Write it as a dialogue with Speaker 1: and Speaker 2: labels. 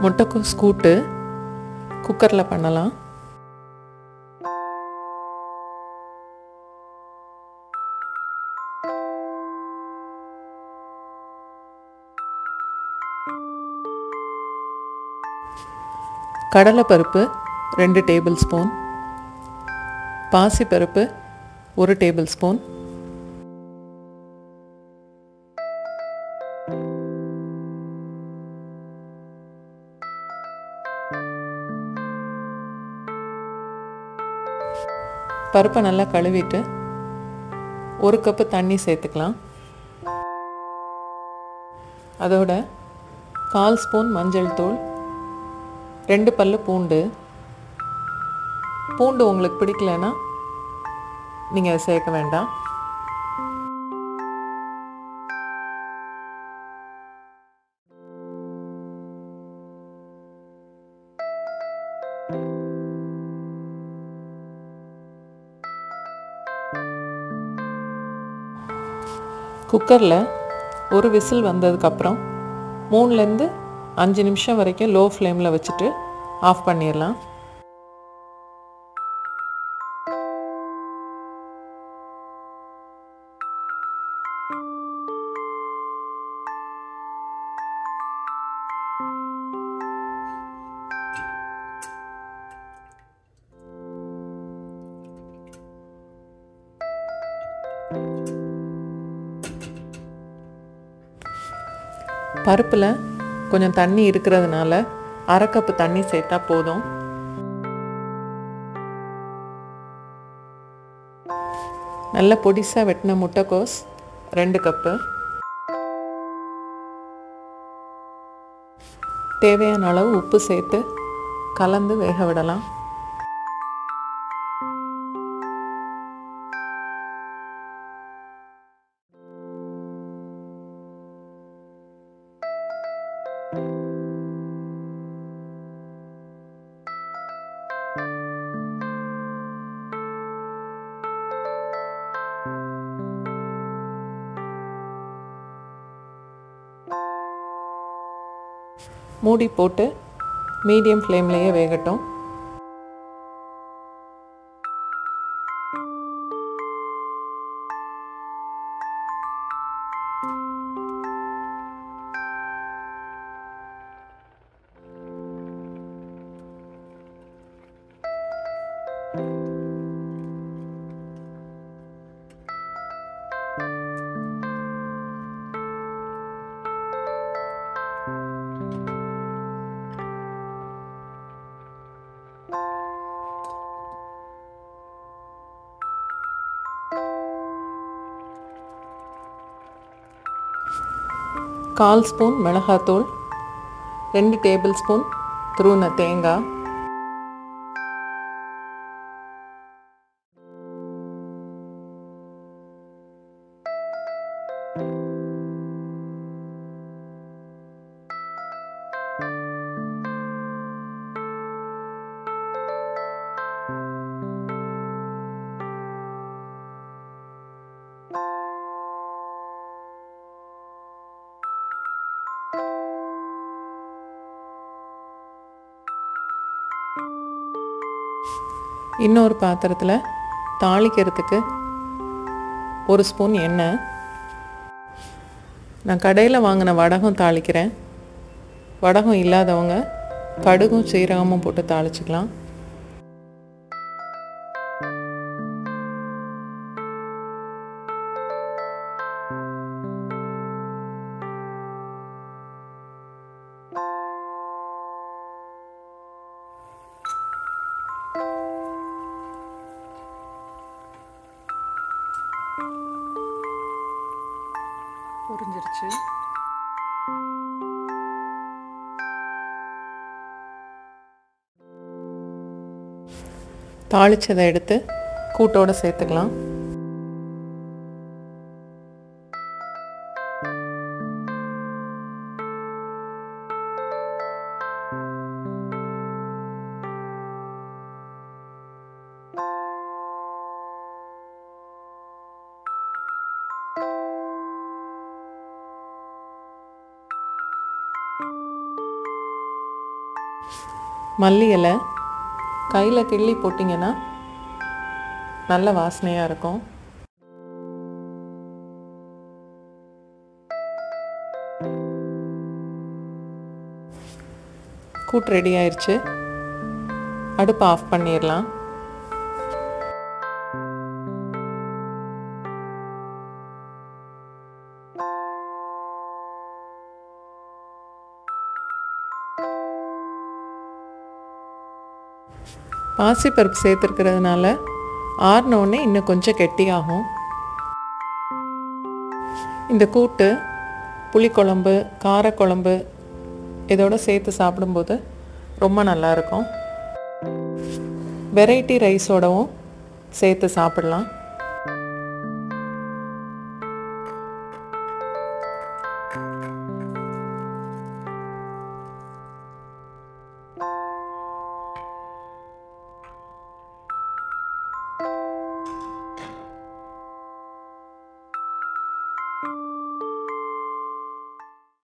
Speaker 1: முட்டைக்கோஸ் கூட்டு குக்கரில் பண்ணலாம் கடலைப்பருப்பு ரெண்டு டேபிள் ஸ்பூன் பாசிப்பருப்பு ஒரு டேபிள் ஸ்பூன் பருப்பை நல்லா கழுவிட்டு ஒரு கப்பு தண்ணி சேர்த்துக்கலாம் அதோட கால் ஸ்பூன் மஞ்சள் தூள் ரெண்டு பல்லு பூண்டு பூண்டு உங்களுக்கு பிடிக்கலன்னா நீங்கள் அதை சேர்க்க வேண்டாம் குக்கரில் ஒரு விசில் வந்ததுக்கப்புறம் மூணுலேருந்து அஞ்சு நிமிஷம் வரைக்கும் லோ ஃப்ளேமில் வச்சுட்டு ஆஃப் பண்ணிடலாம் பருப்பில் கொஞ்சம் தண்ணி இருக்கிறதுனால அரை கப்பு தண்ணி சேர்த்தா போதும் நல்ல பொடிசாக வெட்டின முட்டைக்கோஸ் ரெண்டு கப்பு தேவையான அளவு உப்பு சேர்த்து கலந்து வேக விடலாம் மூடி போட்டு மீடியம் ஃப்ளேம்லேயே வேகட்டும் கால் ஸ்பூன் மிளகாத்தூள் ரெண்டு டேபிள் ஸ்பூன் துருவின தேங்காய் இன்னொரு பாத்திரத்தில் தாளிக்கிறதுக்கு ஒரு ஸ்பூன் எண்ணெய் நான் கடையில் வாங்கின வடகம் தாளிக்கிறேன் வடகம் இல்லாதவங்க கடுகும் சீரகமும் போட்டு தாளிச்சுக்கலாம் புரிஞ்சிருச்சு தாளிச்சதை எடுத்து கூட்டோட சேர்த்துக்கலாம் மல்லி இலை கையில் கிள்ளி போட்டிங்கன்னா நல்ல வாசனையாக இருக்கும் கூட்டு ரெடி ஆயிடுச்சு அடுப்பை ஆஃப் பண்ணிடலாம் பாசிப்பருப்பு சேர்த்துருக்கிறதுனால ஆறினோடனே இன்னும் கொஞ்சம் கெட்டியாகும் இந்த கூட்டு புளிக்குழம்பு காரக்குழம்பு இதோட சேர்த்து சாப்பிடும்போது ரொம்ப நல்லாயிருக்கும் வெரைட்டி ரைஸோடவும் சேர்த்து சாப்பிடலாம்